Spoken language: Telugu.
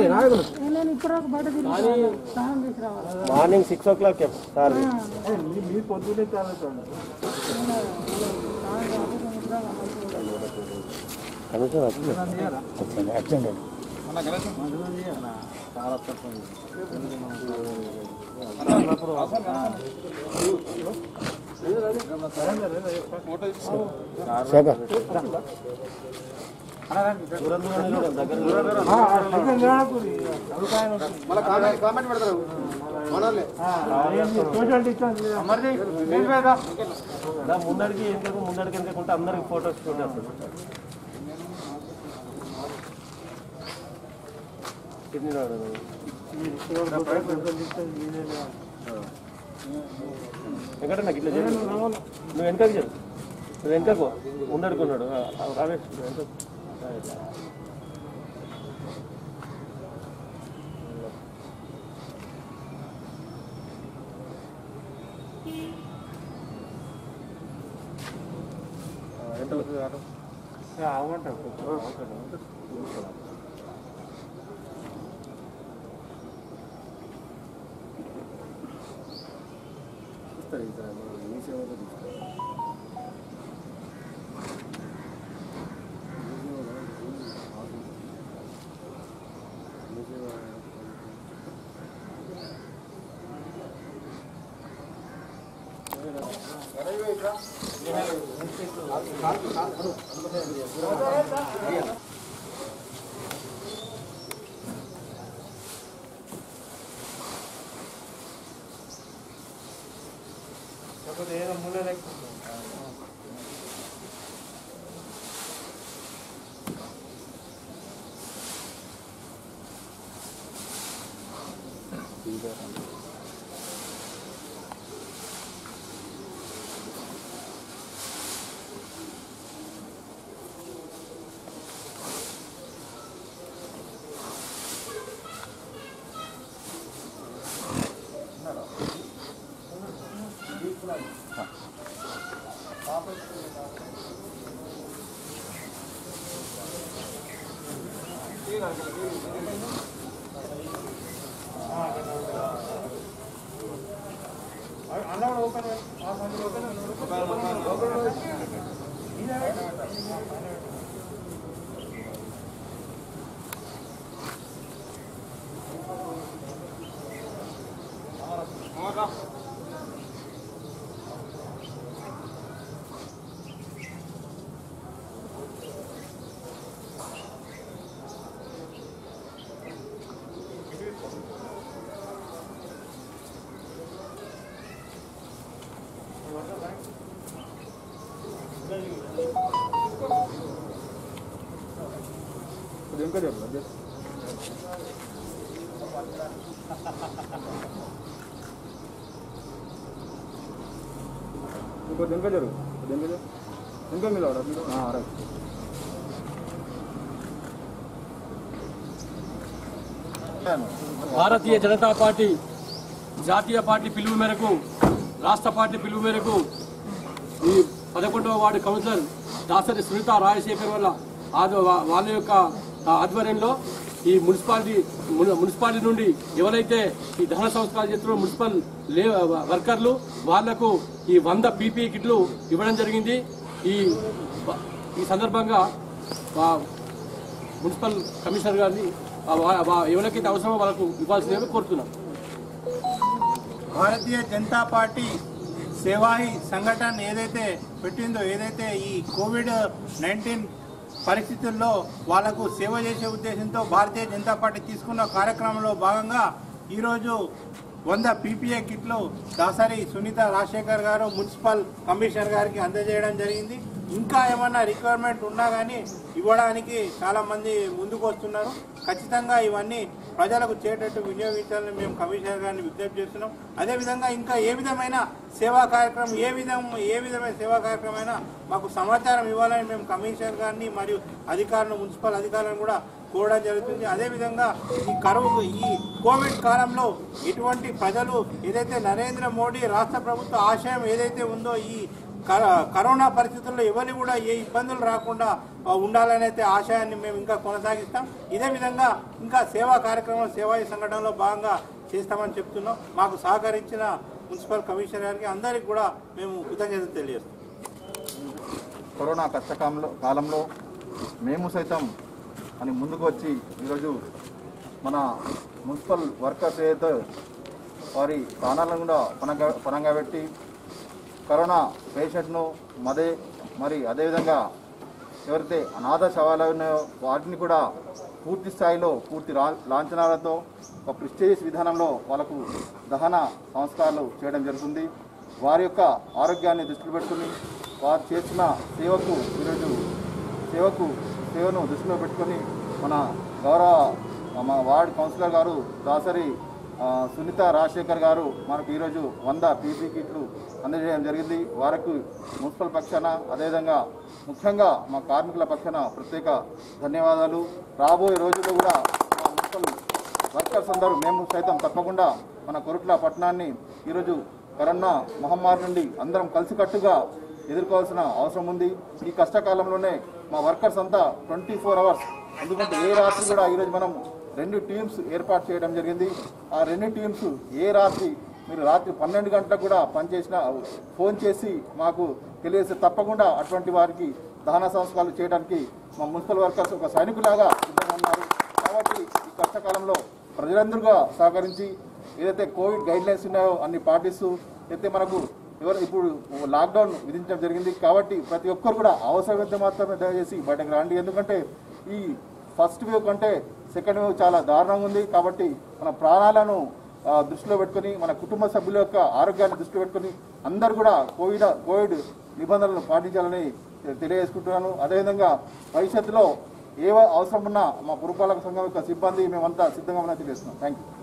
నేను ఇప్పుడు ఒక బయట తిరిగి స్నానం చేసి రావాలి morning six o'clock sir మీరు పొద్దున్నే తాగుతాడు కనీసం వచ్చింది వచ్చింది చాలా తక్కువ శేఖర్ సోషల్ డిస్టెన్స్ దా ముందడికి ఎందుకు ముందడికి ఎందుకుంటే అందరికి ఫోటోస్ షూట్ చేస్తారు కిడ్నీ రాడు ఎందుకంటే నాకు ఇట్లా చేయాలి నువ్వు వెనకకి చెప్పు నువ్వు వెనకకు ముందడుకున్నాడు రావేష్ వెనక ఎంత అవుతుంది ఆటో చూస్తారు ఈసారి మీ సేవలో చూస్తారు ఇంకా చెప్పండి ఇంకో ఇంకా జరుగు ఇంకా జరుగు ఇంకా మీరు రైట్ భారతీయ జనతా పార్టీ జాతీయ పార్టీ పిలుపు మేరకు రాష్ట్ర పార్టీ పిలుపు మేరకు ఈ పదకొండవ వార్డు కౌన్సిలర్ దాసరి సునీత రాజశేఖర్ వల్ల ఆద- వా- వాళ్ళ యొక్క ఆ, ఆధ్వర్యంలో ఈ మున్సిపాలిటీ మున్- మున్సిపాలిటీ నుండి ఎవరైతే ఈ దహన సంస్కారాలు చేస్తున్నారో మున్సిపల్ లే వర్కర్లు వాళ్లకు ఈ వంద పీపీ కిట్లు ఇవ్వడం జరిగింది ఈ ఈ సందర్భంగా ఆ, మున్సిపల్ కమిషనర్ గారిని ఆ, వా- వా- ఎవరికైతే అవసరమో వాళ్ళకు ఇవ్వాల్సిందిగా కోరుతున్నాం భారతీయ జనతా పార్టీ సేవాహి సంఘటన ఏదైతే పెట్టిందో ఏదైతే ఈ కోవిడ్ నైన్టీన్ పరిస్థితుల్లో వాళ్లకు సేవ చేసే ఉద్దేశంతో భారతీయ జనతా పార్టీ తీసుకున్న కార్యక్రమంలో భాగంగా ఈరోజు వంద పీపీఏ కిట్లు దాసరి సునీత రాజశేఖర్ గారు మున్సిపల్ కమిషనర్ గారికి అందజేయడం జరిగింది ఇంకా ఏమన్నా రిక్వైర్మెంట్ ఉన్నా కానీ ఇవ్వడానికి చాలా మంది ముందుకు వస్తున్నారు ఖచ్చితంగా ఇవన్నీ ప్రజలకు చేటట్టు వినియోగించాలని మేము కమిషనర్ గారిని విజ్ఞప్తి చేస్తున్నాం అదేవిధంగా ఇంకా ఏ విధమైన సేవా కార్యక్రమం ఏ విధం ఏ విధమైన సేవా కార్యక్రమం అయినా మాకు సమాచారం ఇవ్వాలని మేము కమిషనర్ గారిని మరియు అధికారులు మున్సిపల్ అధికారులను కూడా కోరడం జరుగుతుంది అదేవిధంగా ఈ కరువు ఈ కోవిడ్ కాలంలో ఇటువంటి ప్రజలు ఏదైతే నరేంద్ర మోడీ రాష్ట్ర ప్రభుత్వ ఆశయం ఏదైతే ఉందో ఈ కర- కరోనా పరిస్థితుల్లో ఎవరు కూడా ఏ ఇబ్బందులు రాకుండా ఆ, ఉండాలనే అయితే ఆశయాన్ని మేము ఇంకా కొనసాగిస్తాం ఇదే విధంగా ఇంకా సేవా కార్యక్రమాలు సేవా సంఘటనలో భాగంగా చేస్తామని చెప్తున్నాం మాకు సహకరించిన మున్సిపల్ కమిషనర్ గారికి అందరికి కూడా మేము కృతజ్ఞతలు తెలియజేస్తాం కరోనా కష్టకాలంలో కాలంలో మేము సైతం అని ముందుకు వచ్చి ఈరోజు మన మున్సిపల్ వర్కర్స్ ఏదైతే వారి ప్రాణాలను కూడా పనంగా పనంగా పెట్టి కరోనా పేషెంట్ను మదే మరి అదేవిధంగా ఎవరైతే అనాథ శవాలు ఉన్నాయో వాటిని కూడా పూర్తి స్థాయిలో పూర్తి రా లాంఛనాలతో ఒక ప్రిస్టేజియస్ విధానంలో వాళ్ళకు దహన సంస్కారాలు చేయడం జరుగుతుంది వారి యొక్క ఆరోగ్యాన్ని దృష్టిలో పెట్టుకుని వారు చేస్తున్న సేవకు ఈరోజు సేవకు సేవను దృష్టిలో పెట్టుకొని మన గౌరవ మా వార్డ్ కౌన్సిలర్ గారు దాసరి ఆ, సునీత రాజశేఖర్ గారు మనకు ఈరోజు వంద పీపీ కిట్లు అందజేయడం జరిగింది వారికి మున్సిపల్ పక్షాన అదేవిధంగా ముఖ్యంగా మా కార్మికుల పక్షాన ప్రత్యేక ధన్యవాదాలు రాబోయే రోజుల్లో కూడా మా మున్సిపల్ వర్కర్స్ అందరూ మేము సైతం తప్పకుండా మన కొరుట్ల పట్టణాన్ని ఈరోజు కరోనా మహమ్మారి నుండి అందరం కలిసికట్టుగా ఎదుర్కోవాల్సిన అవసరం ఉంది ఈ కష్టకాలంలోనే మా వర్కర్స్ అంతా ట్వంటీ ఫోర్ అవర్స్ ఎందుకంటే ఏ రాత్రి కూడా ఈరోజు మనం రెండు టీమ్స్ ఏర్పాటు చేయడం జరిగింది ఆ రెండు టీమ్స్ ఏ రాత్రి మీరు రాత్రి పన్నెండు గంటలకు కూడా పనిచేసిన ఫోన్ చేసి మాకు తెలియజేస్తే తప్పకుండా అటువంటి వారికి దహన సంస్కారాలు చేయడానికి మా మున్సిపల్ వర్కర్స్ ఒక సైనికులాగా సిద్ధంగా ఉన్నారు కాబట్టి ఈ కష్టకాలంలో ప్రజలందరూగా సహకరించి ఏదైతే కోవిడ్ గైడ్ లైన్స్ ఉన్నాయో అన్ని పాటిస్తూ అయితే మనకు ఎవరు ఇప్పుడు లాక్డౌన్ విధించడం జరిగింది కాబట్టి ప్రతి ఒక్కరు కూడా అవసరమైతే మాత్రమే దయచేసి బయటకు రండి ఎందుకంటే ఈ ఫస్ట్ వేవ్ కంటే సెకండ్ వేవ్ చాలా దారుణంగా ఉంది కాబట్టి మన ప్రాణాలను ఆ, దృష్టిలో పెట్టుకొని మన కుటుంబ సభ్యుల యొక్క ఆరోగ్యాన్ని దృష్టిలో పెట్టుకొని అందరూ కూడా కోవిడ్ కోవిడ్ నిబంధనలను పాటించాలని తెలియజేసుకుంటున్నాను అదేవిధంగా భవిష్యత్తులో ఏ అవసరం ఉన్నా మా పురపాలక సంఘం యొక్క సిబ్బంది మేమంతా సిద్ధంగా ఉన్నా తెలియజేస్తున్నాం థ్యాంక్ యూ